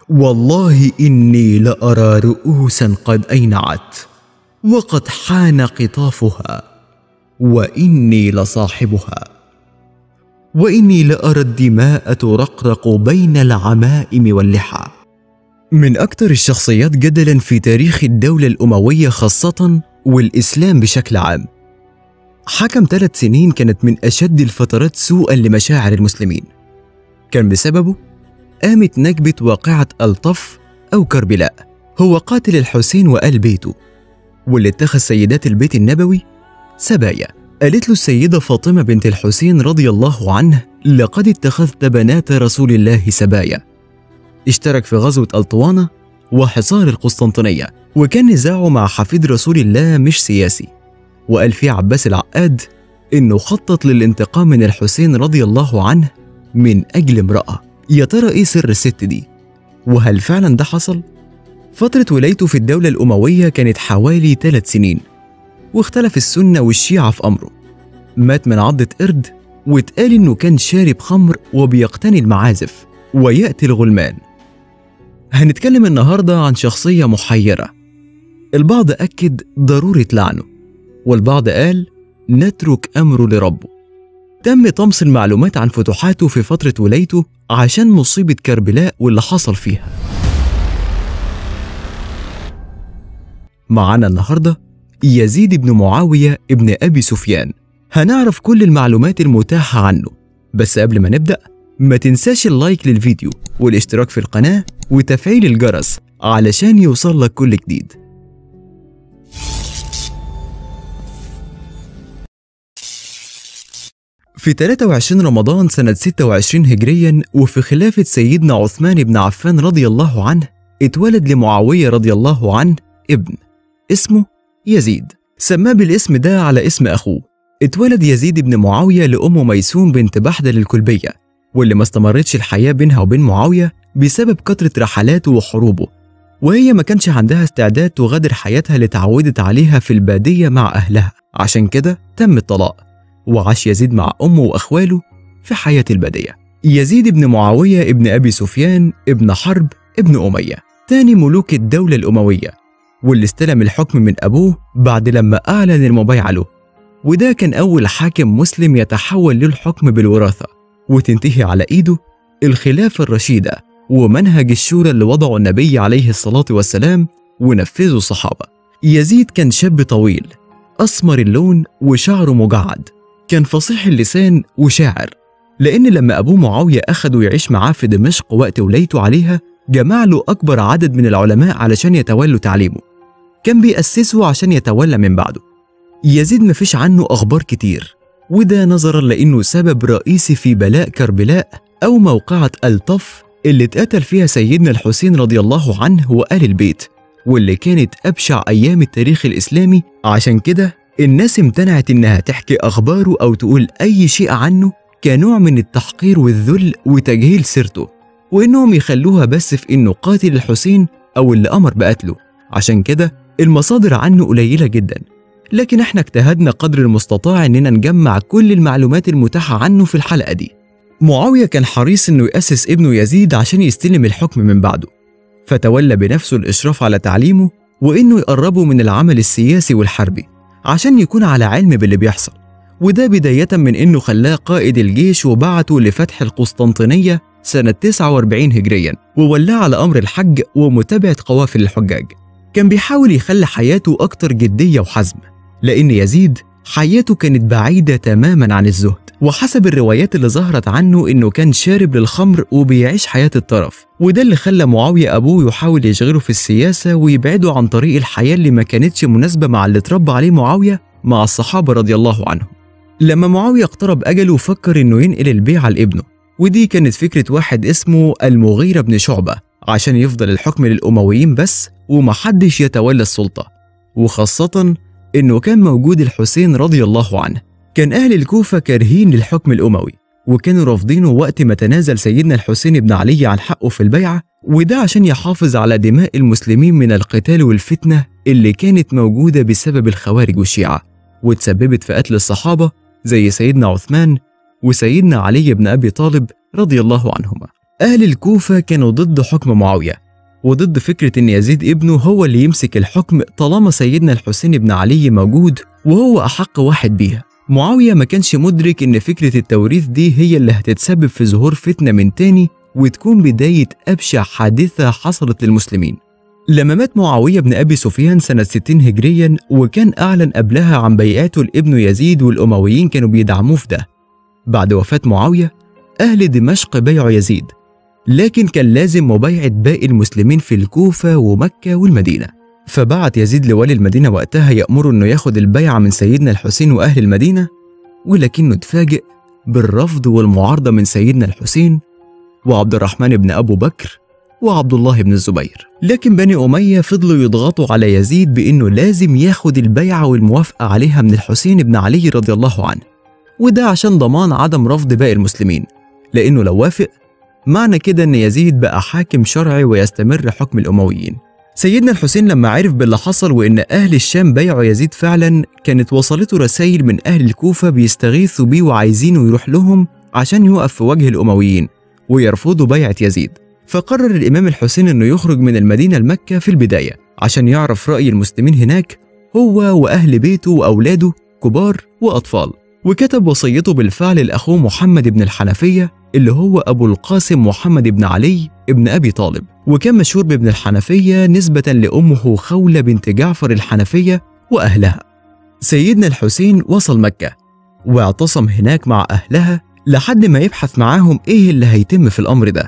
والله اني لارى رؤوسا قد اينعت وقد حان قطافها واني لصاحبها واني لارى الدماء ترقرق بين العمائم واللحى من اكثر الشخصيات جدلا في تاريخ الدوله الامويه خاصه والاسلام بشكل عام حكم ثلاث سنين كانت من اشد الفترات سوءا لمشاعر المسلمين كان بسببه قامت نكبه واقعه الطف او كربلاء هو قاتل الحسين وآل بيته واللي اتخذ سيدات البيت النبوي سبايا قالت له السيدة فاطمة بنت الحسين رضي الله عنه لقد اتخذت بنات رسول الله سبايا اشترك في غزوة الطوانة وحصار القسطنطينية وكان نزاعه مع حفيد رسول الله مش سياسي وقال فيه عباس العقاد انه خطط للانتقام من الحسين رضي الله عنه من اجل امرأة يا ترى ايه سر الست دي وهل فعلا ده حصل؟ فترة ولايته في الدولة الأموية كانت حوالي ثلاث سنين واختلف السنة والشيعة في أمره مات من عضة قرد واتقال إنه كان شارب خمر وبيقتني المعازف ويأتي الغلمان هنتكلم النهاردة عن شخصية محيرة البعض أكد ضرورة لعنه والبعض قال نترك أمره لربه تم طمس المعلومات عن فتوحاته في فترة ولايته عشان مصيبة كربلاء واللي حصل فيها معانا النهارده يزيد بن معاوية ابن أبي سفيان هنعرف كل المعلومات المتاحة عنه بس قبل ما نبدأ ما تنساش اللايك للفيديو والاشتراك في القناة وتفعيل الجرس علشان يوصل لك كل جديد في 23 رمضان سنة 26 هجريا وفي خلافة سيدنا عثمان بن عفان رضي الله عنه اتولد لمعاوية رضي الله عنه ابن اسمه يزيد سماه بالاسم ده على اسم أخوه اتولد يزيد بن معاوية لأم ميسون بنت بحدل الكلبية واللي ما استمرتش الحياة بينها وبين معاوية بسبب كثرة رحلاته وحروبه وهي ما كانش عندها استعداد تغادر حياتها اللي اتعودت عليها في البادية مع أهلها عشان كده تم الطلاق وعاش يزيد مع أمه وأخواله في حياة البادية يزيد بن معاوية ابن أبي سفيان ابن حرب ابن أمية تاني ملوك الدولة الأموية واللي استلم الحكم من أبوه بعد لما أعلن المبايعة له وده كان أول حاكم مسلم يتحول للحكم بالوراثة وتنتهي على إيده الخلافة الرشيدة ومنهج الشورى اللي وضعه النبي عليه الصلاة والسلام ونفذه الصحابة يزيد كان شاب طويل أسمر اللون وشعره مجعد كان فصيح اللسان وشاعر لأن لما أبوه معاوية أخده يعيش معاه في دمشق وقت ولايته عليها جمع له أكبر عدد من العلماء علشان يتولوا تعليمه كان بيأسسه عشان يتولى من بعده يزيد مفيش عنه أخبار كتير وده نظرا لأنه سبب رئيسي في بلاء كربلاء أو موقعة الطف اللي اتقتل فيها سيدنا الحسين رضي الله عنه وآل البيت واللي كانت أبشع أيام التاريخ الإسلامي عشان كده الناس امتنعت إنها تحكي أخباره أو تقول أي شيء عنه كنوع من التحقير والذل وتجهيل سيرته وإنهم يخلوها بس في إنه قاتل الحسين أو اللي أمر بقتله عشان كده المصادر عنه قليلة جدا لكن احنا اجتهدنا قدر المستطاع إننا نجمع كل المعلومات المتاحة عنه في الحلقة دي معاوية كان حريص إنه يأسس ابنه يزيد عشان يستلم الحكم من بعده فتولى بنفسه الإشراف على تعليمه وإنه يقربه من العمل السياسي والحربي عشان يكون على علم باللي بيحصل وده بداية من إنه خلاه قائد الجيش وبعته لفتح القسطنطينية سنة 49 هجريا وولاه على أمر الحج ومتابعة قوافل الحجاج كان بيحاول يخلي حياته أكتر جدية وحزم لأن يزيد حياته كانت بعيدة تماما عن الزهد وحسب الروايات اللي ظهرت عنه إنه كان شارب للخمر وبيعيش حياة الطرف وده اللي خلى معاوية أبوه يحاول يشغله في السياسة ويبعده عن طريق الحياة اللي ما كانتش مناسبة مع اللي اتربى عليه معاوية مع الصحابة رضي الله عنهم لما معاوية اقترب أجله فكر إنه ينقل البيعة لابنه ودي كانت فكرة واحد اسمه المغيرة بن شعبة عشان يفضل الحكم للأمويين بس ومحدش يتولى السلطة وخاصة إنه كان موجود الحسين رضي الله عنه كان أهل الكوفة كارهين للحكم الأموي وكانوا رافضينه وقت ما تنازل سيدنا الحسين بن علي عن حقه في البيعة وده عشان يحافظ على دماء المسلمين من القتال والفتنة اللي كانت موجودة بسبب الخوارج والشيعة وتسببت في قتل الصحابة زي سيدنا عثمان وسيدنا علي بن أبي طالب رضي الله عنهما أهل الكوفة كانوا ضد حكم معاوية وضد فكرة إن يزيد ابنه هو اللي يمسك الحكم طالما سيدنا الحسين بن علي موجود وهو أحق واحد بيها معاوية ما كانش مدرك إن فكرة التوريث دي هي اللي هتتسبب في ظهور فتنة من تاني وتكون بداية أبشع حادثة حصلت للمسلمين لما مات معاوية بن أبي سفيان سنة 60 هجريا وكان أعلن قبلها عن بيعته لابنه يزيد والأمويين كانوا بيدعموه في ده بعد وفاة معاوية أهل دمشق بيعوا يزيد لكن كان لازم مبايعة باقي المسلمين في الكوفة ومكة والمدينة فبعت يزيد لوالي المدينة وقتها يأمره إنه ياخد البيعة من سيدنا الحسين وأهل المدينة ولكنه اتفاجئ بالرفض والمعارضة من سيدنا الحسين وعبد الرحمن بن أبو بكر وعبد الله بن الزبير لكن بني أمية فضلوا يضغطوا على يزيد بأنه لازم ياخد البيعة والموافقة عليها من الحسين بن علي رضي الله عنه وده عشان ضمان عدم رفض باقي المسلمين لأنه لو وافق معنى كده إن يزيد بقى حاكم شرعي ويستمر حكم الأمويين سيدنا الحسين لما عرف باللي حصل وإن أهل الشام بيعوا يزيد فعلا كانت وصلته رسائل من أهل الكوفة بيستغيثوا بيه وعايزينه يروح لهم عشان يقف في وجه الأمويين ويرفضوا بيعة يزيد فقرر الإمام الحسين إنه يخرج من المدينة لمكة في البداية عشان يعرف رأي المسلمين هناك هو وأهل بيته وأولاده كبار وأطفال وكتب وصيته بالفعل لأخوه محمد بن الحنفية اللي هو أبو القاسم محمد بن علي ابن أبي طالب وكان مشهور بابن الحنفية نسبة لأمه خولة بنت جعفر الحنفية وأهلها سيدنا الحسين وصل مكة واعتصم هناك مع أهلها لحد ما يبحث معاهم إيه اللي هيتم في الأمر ده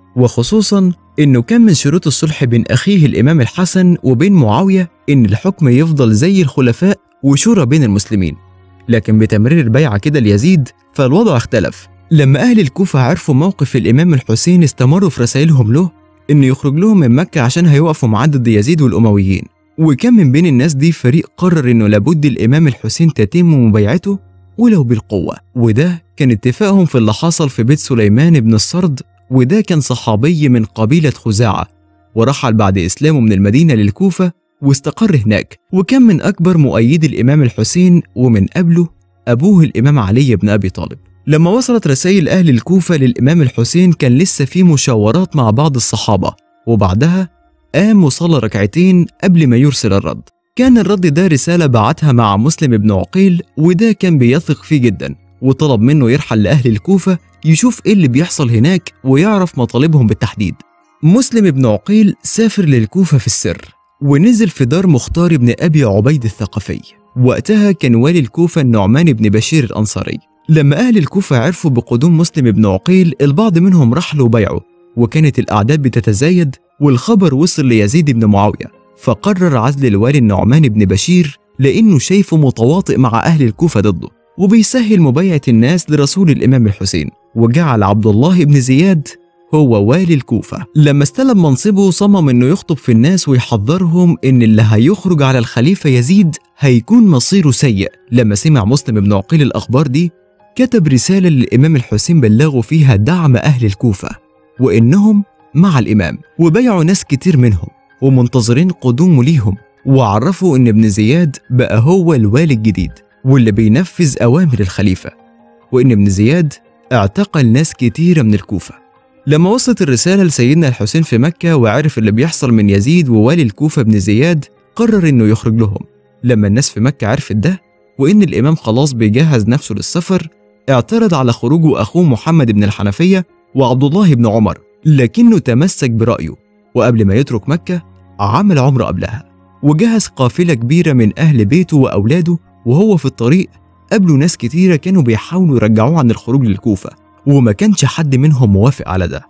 وخصوصا إنه كان من شروط الصلح بين أخيه الإمام الحسن وبين معاوية إن الحكم يفضل زي الخلفاء وشورى بين المسلمين لكن بتمرير البيعة كده ليزيد فالوضع اختلف لما أهل الكوفة عرفوا موقف الإمام الحسين استمروا في رسائلهم له إنه يخرج لهم من مكة عشان هيوقفوا مع ضد يزيد والأمويين وكان من بين الناس دي فريق قرر إنه لابد الإمام الحسين تتم مبايعته ولو بالقوة وده كان اتفاقهم في اللي حصل في بيت سليمان بن السرد وده كان صحابي من قبيلة خزاعة ورحل بعد إسلامه من المدينة للكوفة واستقر هناك وكان من أكبر مؤيدي الإمام الحسين ومن قبله أبوه الإمام علي بن أبي طالب لما وصلت رسائل أهل الكوفة للإمام الحسين كان لسه في مشاورات مع بعض الصحابة وبعدها قام وصلى ركعتين قبل ما يرسل الرد كان الرد ده رسالة بعتها مع مسلم بن عقيل وده كان بيثق فيه جدا وطلب منه يرحل لأهل الكوفة يشوف إيه اللي بيحصل هناك ويعرف مطالبهم بالتحديد مسلم بن عقيل سافر للكوفة في السر ونزل في دار مختار بن أبي عبيد الثقفي وقتها كان والي الكوفة النعمان بن بشير الأنصاري لما أهل الكوفة عرفوا بقدوم مسلم بن عقيل البعض منهم رحلوا وبيعوا وكانت الأعداد بتتزايد والخبر وصل ليزيد بن معاوية فقرر عزل الوالي النعمان بن بشير لأنه شايفه متواطئ مع أهل الكوفة ضده وبيسهل مبايعة الناس لرسول الإمام الحسين وجعل عبد الله بن زياد هو والي الكوفة لما استلم منصبه صمم انه يخطب في الناس ويحذرهم ان اللي هيخرج على الخليفة يزيد هيكون مصيره سيء لما سمع مسلم بن عقيل الأخبار دي كتب رسالة للإمام الحسين بلغوا فيها دعم أهل الكوفة وإنهم مع الإمام وبيعوا ناس كتير منهم ومنتظرين قدومه ليهم وعرفوا إن ابن زياد بقى هو الوالي الجديد واللي بينفذ أوامر الخليفة وإن ابن زياد اعتقل ناس كتيرة من الكوفة لما وصلت الرسالة لسيدنا الحسين في مكة وعرف اللي بيحصل من يزيد ووالي الكوفة ابن زياد قرر إنه يخرج لهم لما الناس في مكة عرفت ده وإن الإمام خلاص بيجهز نفسه للسفر اعترض على خروجه أخوه محمد بن الحنفية وعبد الله بن عمر لكنه تمسك برأيه وقبل ما يترك مكة عمل عمرة قبلها وجهز قافلة كبيرة من أهل بيته وأولاده وهو في الطريق قابلوا ناس كتيرة كانوا بيحاولوا يرجعوه عن الخروج للكوفة وما كانش حد منهم موافق على ده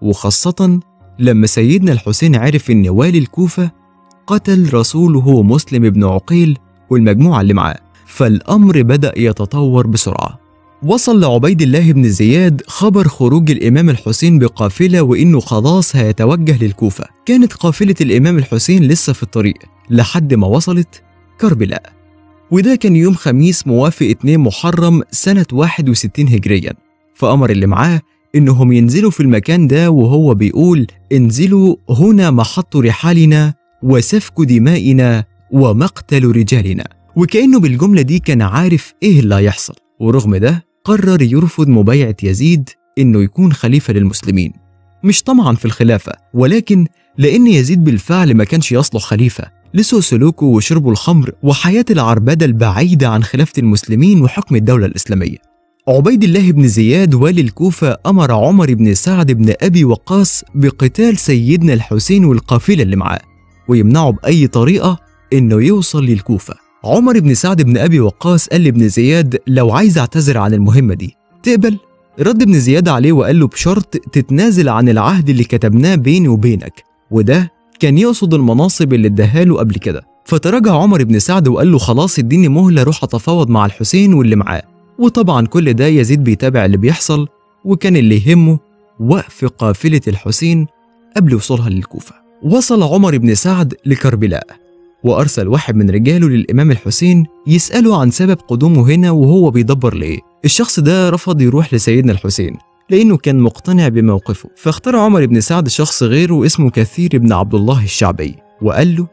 وخاصة لما سيدنا الحسين عرف إن والي الكوفة قتل رسوله مسلم بن عقيل والمجموعة اللي معاه فالأمر بدأ يتطور بسرعة وصل لعبيد الله بن زياد خبر خروج الإمام الحسين بقافلة وإنه خلاص هيتوجه للكوفة كانت قافلة الإمام الحسين لسه في الطريق لحد ما وصلت كربلاء وده كان يوم خميس موافق 2 محرم سنة 61 هجريا فأمر اللي معاه إنهم ينزلوا في المكان ده وهو بيقول انزلوا هنا محط رحالنا وسفك دمائنا ومقتل رجالنا وكأنه بالجملة دي كان عارف إيه اللي هيحصل ورغم ده قرر يرفض مبايعة يزيد إنه يكون خليفة للمسلمين مش طمعا في الخلافة ولكن لأن يزيد بالفعل ما كانش يصلح خليفة لسوء سلوكه وشربه الخمر وحياة العربدة البعيدة عن خلافة المسلمين وحكم الدولة الإسلامية عبيد الله بن زياد والي الكوفة أمر عمر بن سعد بن أبي وقاص بقتال سيدنا الحسين والقافلة اللي معاه ويمنعه بأي طريقة إنه يوصل للكوفة عمر بن سعد بن أبي وقاص قال لابن زياد لو عايز أعتذر عن المهمة دي تقبل؟ رد ابن زياد عليه وقال له بشرط تتنازل عن العهد اللي كتبناه بيني وبينك وده كان يقصد المناصب اللي اداها له قبل كده فتراجع عمر بن سعد وقال له خلاص اديني مهله اروح اتفاوض مع الحسين واللي معاه وطبعا كل ده يزيد بيتابع اللي بيحصل وكان اللي يهمه وقف قافله الحسين قبل وصولها للكوفه وصل عمر بن سعد لكربلاء وارسل واحد من رجاله للامام الحسين يساله عن سبب قدومه هنا وهو بيدبر لايه الشخص ده رفض يروح لسيدنا الحسين لأنه كان مقتنع بموقفه فاختار عمر بن سعد شخص غيره اسمه كثير بن عبد الله الشعبي وقال له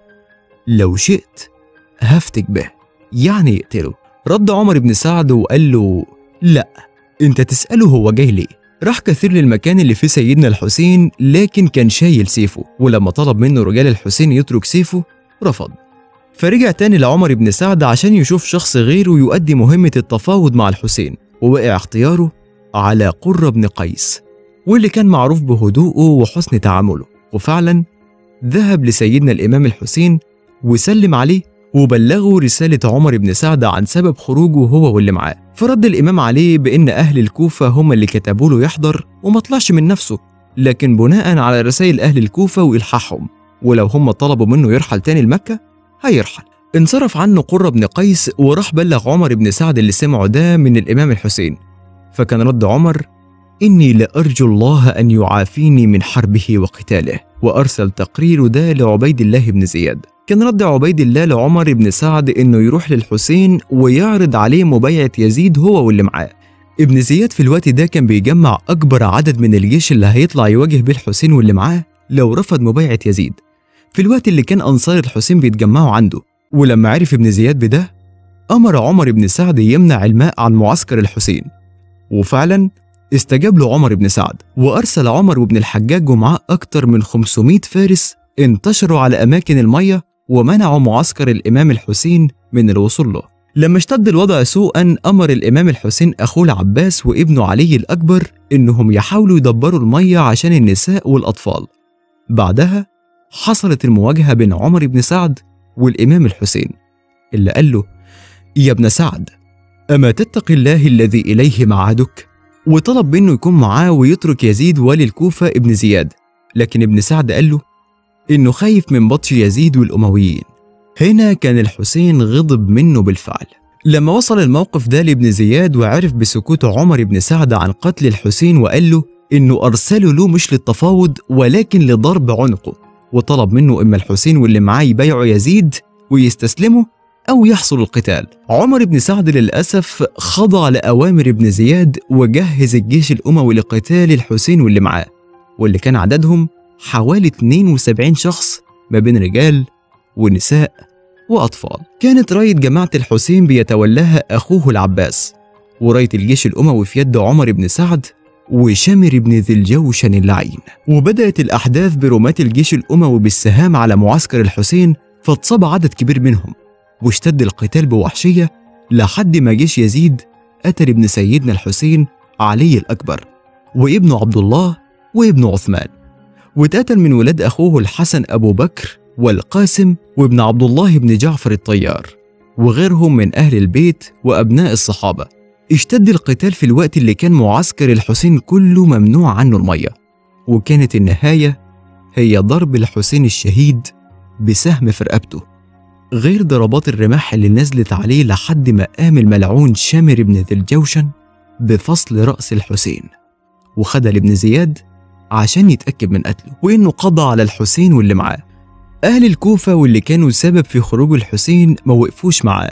لو شئت هفتك به يعني يقتله رد عمر بن سعد وقال له لا انت تسأله هو جاي ليه راح كثير للمكان اللي فيه سيدنا الحسين لكن كان شايل سيفه ولما طلب منه رجال الحسين يترك سيفه رفض فرجع تاني لعمر بن سعد عشان يشوف شخص غيره يؤدي مهمة التفاوض مع الحسين ووقع اختياره على قرة بن قيس واللي كان معروف بهدوءه وحسن تعامله وفعلا ذهب لسيدنا الإمام الحسين وسلم عليه وبلغه رسالة عمر بن سعد عن سبب خروجه هو واللي معاه فرد الإمام عليه بإن أهل الكوفة هم اللي كتبوا له يحضر وما طلعش من نفسه لكن بناء على رسائل أهل الكوفة وإلحاحهم ولو هم طلبوا منه يرحل تاني لمكة هيرحل انصرف عنه قرة بن قيس وراح بلغ عمر بن سعد اللي سمعه ده من الإمام الحسين فكان رد عمر إني لأرجو الله أن يعافيني من حربه وقتاله وأرسل تقرير ده لعبيد الله بن زياد كان رد عبيد الله لعمر بن سعد إنه يروح للحسين ويعرض عليه مبايعة يزيد هو واللي معاه ابن زياد في الوقت ده كان بيجمع أكبر عدد من الجيش اللي هيطلع يواجه بيه الحسين واللي معاه لو رفض مبايعة يزيد في الوقت اللي كان أنصار الحسين بيتجمعوا عنده ولما عرف ابن زياد بده أمر عمر بن سعد يمنع الماء عن معسكر الحسين وفعلا استجاب له عمر بن سعد وأرسل عمر وابن الحجاج ومعاه أكتر من 500 فارس انتشروا على أماكن المية ومنعوا معسكر الإمام الحسين من الوصول له لما اشتد الوضع سوءا أمر الإمام الحسين أخوه العباس وابنه علي الأكبر إنهم يحاولوا يدبروا المية عشان النساء والأطفال بعدها حصلت المواجهة بين عمر بن سعد والإمام الحسين اللي قال له يا ابن سعد أما تتقي الله الذي إليه معادك؟ وطلب منه يكون معاه ويترك يزيد والي الكوفة ابن زياد لكن ابن سعد قال له إنه خايف من بطش يزيد والأمويين هنا كان الحسين غضب منه بالفعل لما وصل الموقف ده لابن زياد وعرف بسكوت عمر بن سعد عن قتل الحسين وقال له إنه أرسله له مش للتفاوض ولكن لضرب عنقه وطلب منه إما الحسين واللي معاه يبايعوا يزيد ويستسلموا أو يحصل القتال عمر بن سعد للأسف خضع لأوامر ابن زياد وجهز الجيش الأموي لقتال الحسين واللي معاه واللي كان عددهم حوالي 72 شخص ما بين رجال ونساء وأطفال كانت راية جماعة الحسين بيتولاها أخوه العباس وراية الجيش الأموي في يد عمر بن سعد وشمر بن ذي الجوشن اللعين وبدأت الأحداث برماة الجيش الأموي بالسهام على معسكر الحسين فاتصاب عدد كبير منهم واشتد القتال بوحشية لحد ما جيش يزيد قتل ابن سيدنا الحسين علي الأكبر وابنه عبد الله وابنه عثمان واتقتل من ولاد أخوه الحسن أبو بكر والقاسم وابن عبد الله بن جعفر الطيار وغيرهم من أهل البيت وأبناء الصحابة اشتد القتال في الوقت اللي كان معسكر الحسين كله ممنوع عنه المية وكانت النهاية هي ضرب الحسين الشهيد بسهم في رقبته غير ضربات الرماح اللي نزلت عليه لحد ما قام الملعون شامر بن ذي الجوشن بفصل رأس الحسين وخدها لابن زياد عشان يتأكد من قتله وإنه قضى على الحسين واللي معاه أهل الكوفة واللي كانوا سبب في خروج الحسين ما وقفوش معاه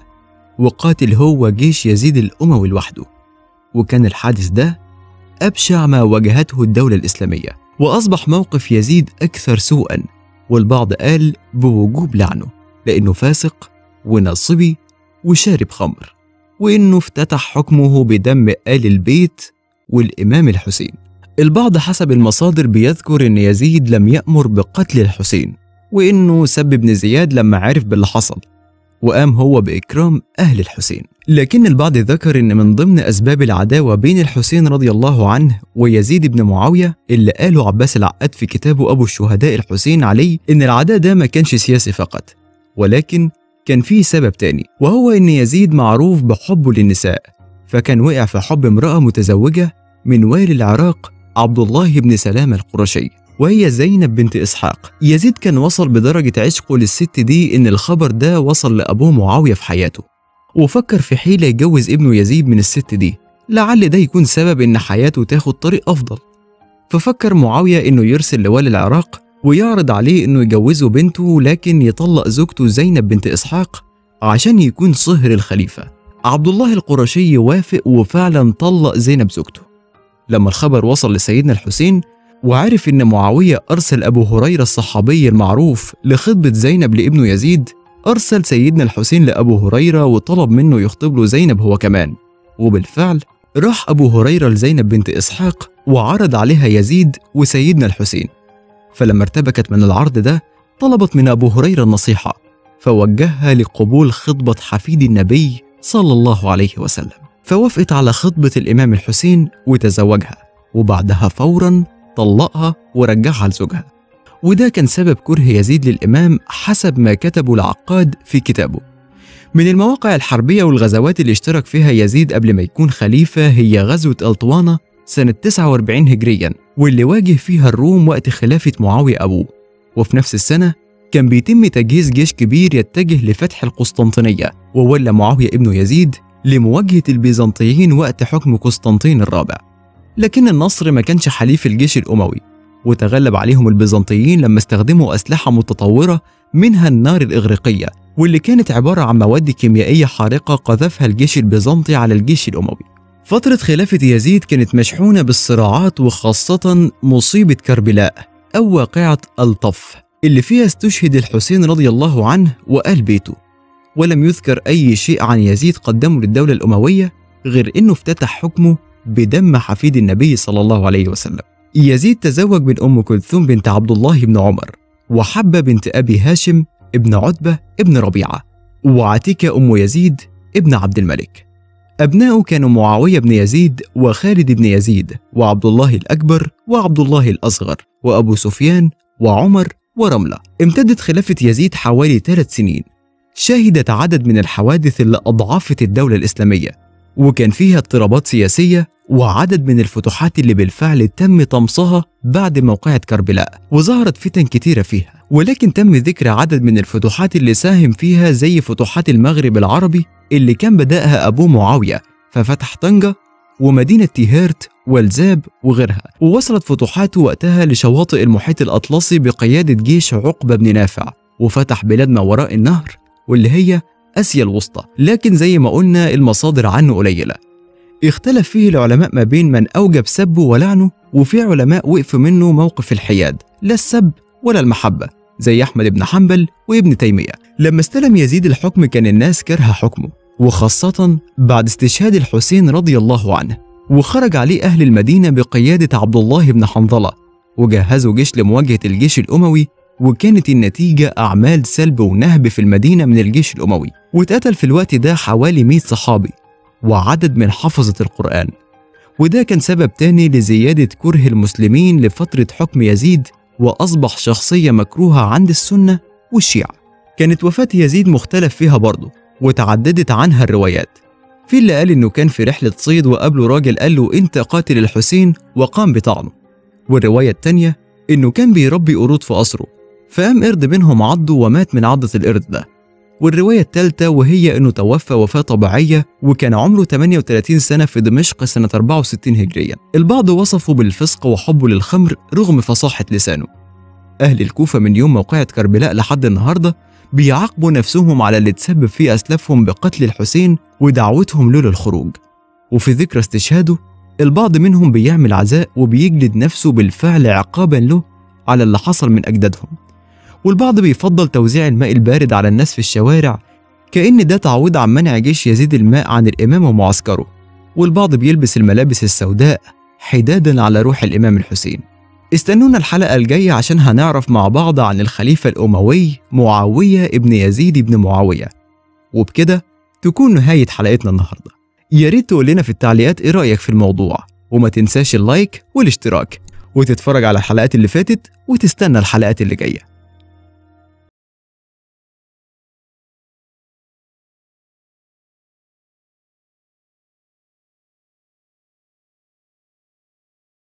وقاتل هو جيش يزيد الأموي لوحده وكان الحادث ده أبشع ما واجهته الدولة الإسلامية وأصبح موقف يزيد أكثر سوءا والبعض قال بوجوب لعنه لأنه فاسق ونصبي وشارب خمر وإنه افتتح حكمه بدم آل البيت والإمام الحسين البعض حسب المصادر بيذكر إن يزيد لم يأمر بقتل الحسين وإنه سب ابن زياد لما عرف باللي حصل وقام هو بإكرام أهل الحسين لكن البعض ذكر إن من ضمن أسباب العداوة بين الحسين رضي الله عنه ويزيد بن معاوية اللي قاله عباس العقاد في كتابه أبو الشهداء الحسين عليه إن العداء ده ما كانش سياسي فقط ولكن كان فيه سبب تاني وهو إن يزيد معروف بحبه للنساء فكان وقع في حب امرأة متزوجة من والي العراق عبد الله بن سلام القرشي وهي زينب بنت إسحاق يزيد كان وصل بدرجة عشقه للست دي إن الخبر ده وصل لأبوه معاوية في حياته وفكر في حيلة يجوز ابنه يزيد من الست دي لعل ده يكون سبب إن حياته تاخد طريق أفضل ففكر معاوية إنه يرسل لوالي العراق ويعرض عليه إنه يجوزه بنته لكن يطلق زوجته زينب بنت إسحاق عشان يكون صهر الخليفة عبد الله القرشي وافق وفعلا طلق زينب زوجته لما الخبر وصل لسيدنا الحسين وعرف إن معاوية أرسل أبو هريرة الصحابي المعروف لخطبة زينب لابنه يزيد أرسل سيدنا الحسين لأبو هريرة وطلب منه يخطب له زينب هو كمان وبالفعل راح أبو هريرة لزينب بنت إسحاق وعرض عليها يزيد وسيدنا الحسين فلما ارتبكت من العرض ده طلبت من أبو هريرة النصيحة فوجهها لقبول خطبة حفيد النبي صلى الله عليه وسلم فوافقت على خطبة الإمام الحسين وتزوجها وبعدها فورا طلقها ورجعها لزوجها وده كان سبب كره يزيد للإمام حسب ما كتبه العقاد في كتابه من المواقع الحربية والغزوات اللي اشترك فيها يزيد قبل ما يكون خليفة هي غزوة ألطوانة سنة 49 هجريا واللي واجه فيها الروم وقت خلافة معاوية أبوه وفي نفس السنة كان بيتم تجهيز جيش كبير يتجه لفتح القسطنطينية وولى معاوية ابنه يزيد لمواجهة البيزنطيين وقت حكم قسطنطين الرابع لكن النصر ما كانش حليف الجيش الأموي وتغلب عليهم البيزنطيين لما استخدموا أسلحة متطورة منها النار الإغريقية واللي كانت عبارة عن مواد كيميائية حارقة قذفها الجيش البيزنطي على الجيش الأموي فترة خلافة يزيد كانت مشحونة بالصراعات وخاصة مصيبة كربلاء أو واقعة الطف اللي فيها استشهد الحسين رضي الله عنه وآل بيته ولم يذكر أي شيء عن يزيد قدمه للدولة الأموية غير إنه افتتح حكمه بدم حفيد النبي صلى الله عليه وسلم يزيد تزوج من أم كلثوم بنت عبد الله بن عمر وحبة بنت أبي هاشم ابن عتبة ابن ربيعة وعتيكة أم يزيد ابن عبد الملك أبناؤه كانوا معاوية بن يزيد وخالد بن يزيد وعبد الله الأكبر وعبد الله الأصغر وأبو سفيان وعمر ورملة امتدت خلافة يزيد حوالي ثلاث سنين شهدت عدد من الحوادث اللي أضعفت الدولة الإسلامية وكان فيها اضطرابات سياسية وعدد من الفتوحات اللي بالفعل تم طمسها بعد موقعة كربلاء وظهرت فتن كتيرة فيها ولكن تم ذكر عدد من الفتوحات اللي ساهم فيها زي فتوحات المغرب العربي اللي كان بدأها أبوه معاوية ففتح طنجة ومدينة تيهيرت والزاب وغيرها ووصلت فتوحاته وقتها لشواطئ المحيط الأطلسي بقيادة جيش عقبة بن نافع وفتح بلاد ما وراء النهر واللي هي آسيا الوسطى لكن زي ما قلنا المصادر عنه قليلة اختلف فيه العلماء ما بين من أوجب سبه ولعنه وفي علماء وقفوا منه موقف الحياد لا السب ولا المحبة زي أحمد بن حنبل وابن تيمية لما استلم يزيد الحكم كان الناس كارهة حكمه وخاصة بعد استشهاد الحسين رضي الله عنه وخرج عليه أهل المدينة بقيادة عبد الله بن حنظلة وجهزوا جيش لمواجهة الجيش الأموي وكانت النتيجة أعمال سلب ونهب في المدينة من الجيش الأموي واتقتل في الوقت ده حوالي 100 صحابي وعدد من حفظة القرآن وده كان سبب تاني لزيادة كره المسلمين لفترة حكم يزيد وأصبح شخصية مكروهة عند السنة والشيعة كانت وفاة يزيد مختلف فيها برضه وتعددت عنها الروايات في اللي قال إنه كان في رحلة صيد وقابله راجل قال له أنت قاتل الحسين وقام بطعنه والرواية التانية إنه كان بيربي قرود في قصره فقام قرد منهم عضه ومات من عضة القرد ده والرواية الثالثة وهي إنه توفى وفاة طبيعية وكان عمره 38 سنة في دمشق سنة 64 هجريا البعض وصفه بالفسق وحبه للخمر رغم فصاحة لسانه أهل الكوفة من يوم موقعة كربلاء لحد النهاردة بيعاقبوا نفسهم على اللي تسبب فيه أسلافهم بقتل الحسين ودعوتهم له للخروج وفي ذكرى استشهاده البعض منهم بيعمل عزاء وبيجلد نفسه بالفعل عقابا له على اللي حصل من أجدادهم والبعض بيفضل توزيع الماء البارد على الناس في الشوارع كأن ده تعويض عن منع جيش يزيد الماء عن الإمام ومعسكره والبعض بيلبس الملابس السوداء حدادا على روح الإمام الحسين استنونا الحلقة الجاية عشان هنعرف مع بعض عن الخليفة الأموي معاوية ابن يزيد ابن معاوية وبكده تكون نهاية حلقتنا النهاردة يا ريت تقول لنا في التعليقات ايه رأيك في الموضوع وما تنساش اللايك والاشتراك وتتفرج على الحلقات اللي فاتت وتستنى الحلقات اللي جايه